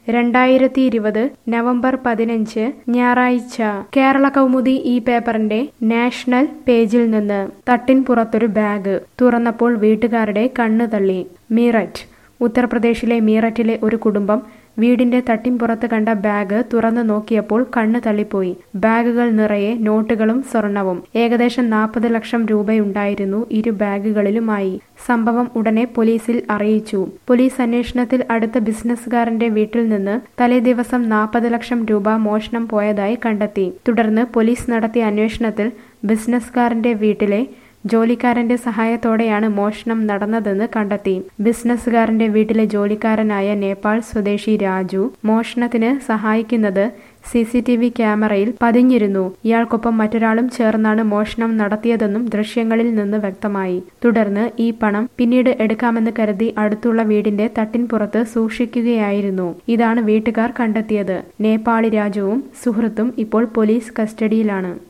രണ്ടായിരത്തി ഇരുപത് നവംബർ പതിനഞ്ച് ഞായറാഴ്ച കേരള കൗമുദി ഈ പേപ്പറിന്റെ നാഷണൽ പേജിൽ നിന്ന് തട്ടിൻപുറത്തൊരു ബാഗ് തുറന്നപ്പോൾ വീട്ടുകാരുടെ കണ്ണു തള്ളി മീററ്റ് ഉത്തർപ്രദേശിലെ മീററ്റിലെ ഒരു കുടുംബം വീടിന്റെ തട്ടിൻപുറത്ത് കണ്ട ബാഗ് തുറന്നു നോക്കിയപ്പോൾ കണ്ണ് തള്ളിപ്പോയി ബാഗുകൾ നിറയെ നോട്ടുകളും സ്വർണവും ഏകദേശം നാൽപ്പത് ലക്ഷം രൂപയുണ്ടായിരുന്നു ഇരു ബാഗുകളിലുമായി സംഭവം ഉടനെ പോലീസിൽ അറിയിച്ചു പോലീസ് അന്വേഷണത്തിൽ അടുത്ത ബിസിനസ്സുകാരന്റെ വീട്ടിൽ നിന്ന് തലേദിവസം നാൽപ്പത് ലക്ഷം രൂപ മോഷണം പോയതായി കണ്ടെത്തി തുടർന്ന് പോലീസ് നടത്തിയ അന്വേഷണത്തിൽ ബിസിനസ്സുകാരന്റെ വീട്ടിലെ ജോലിക്കാരന്റെ സഹായത്തോടെയാണ് മോഷണം നടന്നതെന്ന് കണ്ടെത്തി ബിസിനസ്സുകാരന്റെ വീട്ടിലെ ജോലിക്കാരനായ നേപ്പാൾ സ്വദേശി രാജു മോഷണത്തിന് സഹായിക്കുന്നത് സി സി ടി വി ക്യാമറയിൽ പതിഞ്ഞിരുന്നു ഇയാൾക്കൊപ്പം മറ്റൊരാളും ചേർന്നാണ് മോഷണം നടത്തിയതെന്നും ദൃശ്യങ്ങളിൽ നിന്ന് വ്യക്തമായി തുടർന്ന് ഈ പണം പിന്നീട് എടുക്കാമെന്ന് കരുതി അടുത്തുള്ള വീടിന്റെ തട്ടിൻപുറത്ത് സൂക്ഷിക്കുകയായിരുന്നു ഇതാണ് വീട്ടുകാർ കണ്ടെത്തിയത് നേപ്പാളി രാജുവും സുഹൃത്തും ഇപ്പോൾ പോലീസ് കസ്റ്റഡിയിലാണ്